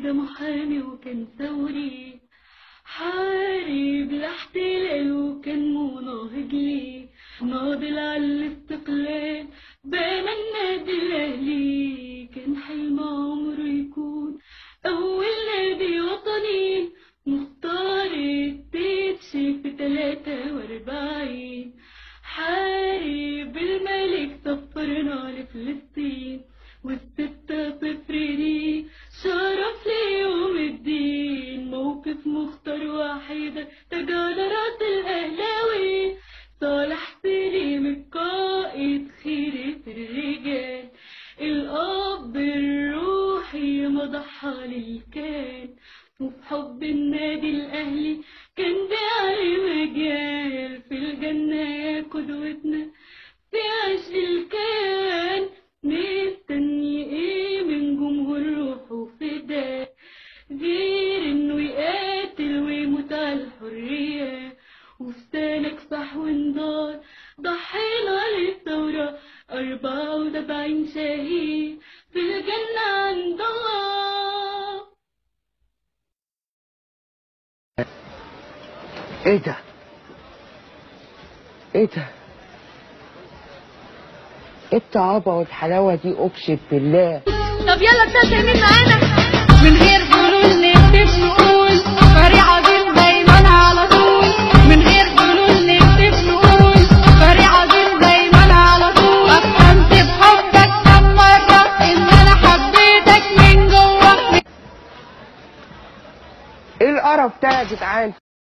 ده محامي وكان ثوري حارب الاحتلال وكان مناهض ليه ناضل على الاستقلال بنى النادي الاهلي كان حلم عمره يكون اول نادي وطني مختار التتش في تلاتة واربعين حارب الملك سفرنا لفلسطين والستة صفر دي شرف ليوم الدين موقف مختار وحيدة تجادرات الأهلاوي صالح سليم القائد خيرة الرجال الأب الروحي مضحى للكان وفي حب النادي الأهلي كان بيعلي مجال في الجنة يا قدوتنا في عشق الكيان مستني ايه من جمهور روحه فداء غير انه يقاتل ويموت على الحرية وفي سالك صح ونضال ضحينا للثورة أربعة وسبعين شهيد في الجنة عند الله ايه ده ايه ده ايه الطعابة والحلاوة دي اقسم بالله طب يلا اتفق مين معانا من غير حلول نكتب نقول فريق عظيم دايما على طول من غير حلول نكتب نقول فريق عظيم دايما على طول أقسمت بحبك كم مرة إن أنا حبيتك من جوه ايه القرف ده يا جدعان